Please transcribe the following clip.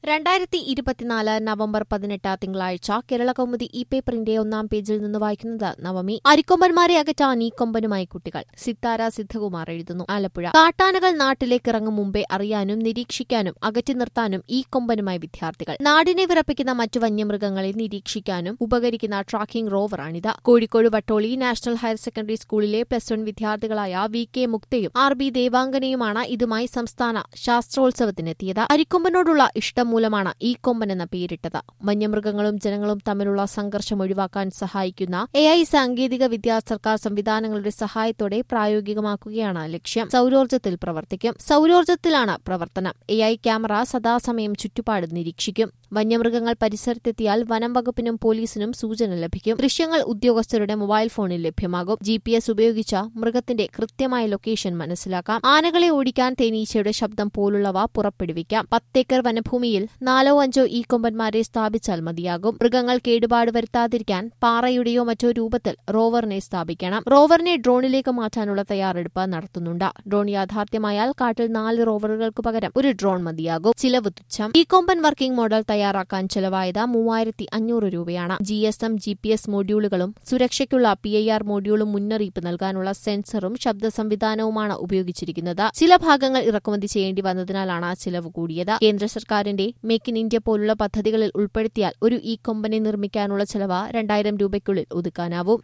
രണ്ടായിരത്തി ഇരുപത്തിനാല് നവംബർ പതിനെട്ട് തിങ്കളാഴ്ച കേരള കൗമുദി ഇ പേപ്പറിന്റെ ഒന്നാം പേജിൽ നിന്ന് വായിക്കുന്നത് നവമി അരിക്കൊമ്പന്മാരെ അകറ്റാൻ ഈ കൊമ്പനുമായി കുട്ടികൾ സിത്താര സിദ്ധകുമാർ എഴുതുന്നു ആലപ്പുഴ കാട്ടാനകൾ നാട്ടിലേക്ക് ഇറങ്ങും മുമ്പേ അറിയാനും നിരീക്ഷിക്കാനും അകറ്റി നിർത്താനും ഈ കൊമ്പനുമായി വിദ്യാർത്ഥികൾ നാടിനെ വിറപ്പിക്കുന്ന മറ്റു വന്യമൃഗങ്ങളെ നിരീക്ഷിക്കാനും ഉപകരിക്കുന്ന ട്രാക്കിംഗ് റോവറാണിത് Kozhikode Vattoli national higher secondary സ്കൂളിലെ പ്ലസ് വൺ വിദ്യാർത്ഥികളായ വി കെ മുക്തയും ആർ ബി ദേവാംഗനയുമാണ് ഇതുമായി സംസ്ഥാന ശാസ്ത്രോത്സവത്തിനെത്തിയത് അരിക്കൊമ്പനോടുള്ള ഇഷ്ടം മൂലമാണ് ഈ കൊമ്പൻ എന്ന പേരിട്ടത് വന്യമൃഗങ്ങളും ജനങ്ങളും തമ്മിലുള്ള സംഘർഷം ഒഴിവാക്കാൻ സഹായിക്കുന്ന എ ഐ സാങ്കേതിക വിദ്യ സർക്കാർ സംവിധാനങ്ങളുടെ സഹായത്തോടെ പ്രായോഗികമാക്കുകയാണ് ലക്ഷ്യം സൌരോർജ്ജത്തിൽ പ്രവർത്തിക്കും സൌരോർജ്ജത്തിലാണ് പ്രവർത്തനം എ ഐ ക്യാമറ സദാസമയം ചുറ്റുപാട് നിരീക്ഷിക്കും വന്യമൃഗങ്ങൾ പരിസരത്തെത്തിയാൽ വനം വകുപ്പിനും പോലീസിനും സൂചന ലഭിക്കും ദൃശ്യങ്ങൾ ഉദ്യോഗസ്ഥരുടെ മൊബൈൽ ഫോണിൽ ലഭ്യമാകും ജി പി എസ് ഉപയോഗിച്ച മൃഗത്തിന്റെ കൃത്യമായ ലൊക്കേഷൻ മനസ്സിലാക്കാം ആനകളെ ഓടിക്കാൻ തേനീച്ചയുടെ ശബ്ദം പോലുള്ളവ പുറപ്പെടുവിക്കാം പത്തേക്കർ വനഭൂമിയിൽ നാലോ അഞ്ചോ ഈ കൊമ്പന്മാരെ സ്ഥാപിച്ചാൽ മതിയാകും മൃഗങ്ങൾ കേടുപാട് വരുത്താതിരിക്കാൻ പാറയുടെയോ മറ്റോ രൂപത്തിൽ റോവറിനെ സ്ഥാപിക്കണം റോവറിനെ ഡ്രോണിലേക്ക് മാറ്റാനുള്ള തയ്യാറെടുപ്പ് നടത്തുന്നുണ്ട് ഡ്രോൺ യാഥാർത്ഥ്യമായാൽ കാട്ടിൽ നാല് റോവറുകൾക്ക് പകരം ഒരു ഡ്രോൺ മതിയാകും ചിലവ് തുച്ഛം ഈ കൊമ്പൻ വർക്കിംഗ് മോഡൽ തയ്യാറാക്കാൻ ചെലവായത് മൂവായിരത്തി അഞ്ഞൂറ് രൂപയാണ് G S M G P S മൊഡ്യൂളുകളും സുരക്ഷയ്ക്കുള്ള പി ഐ ആർ മൊഡ്യൂളും മുന്നറിയിപ്പ് നൽകാനുള്ള സെൻസറും ശബ്ദ സംവിധാനവുമാണ് ഉപയോഗിച്ചിരിക്കുന്നത് ചില ഭാഗങ്ങൾ ഇറക്കുമതി ചെയ്യേണ്ടി വന്നതിനാലാണ് ചിലവ് കൂടിയത് കേന്ദ്ര സർക്കാരിന്റെ മേക്ക് ഇൻ ഇന്ത്യ പോലുള്ള പദ്ധതികളിൽ ഉൾപ്പെടുത്തിയാൽ ഒരു ഈ കൊമ്പനെ നിർമ്മിക്കാനുള്ള ചെലവ് രണ്ടായിരം രൂപയ്ക്കുള്ളിൽ ഒതുക്കാനാവും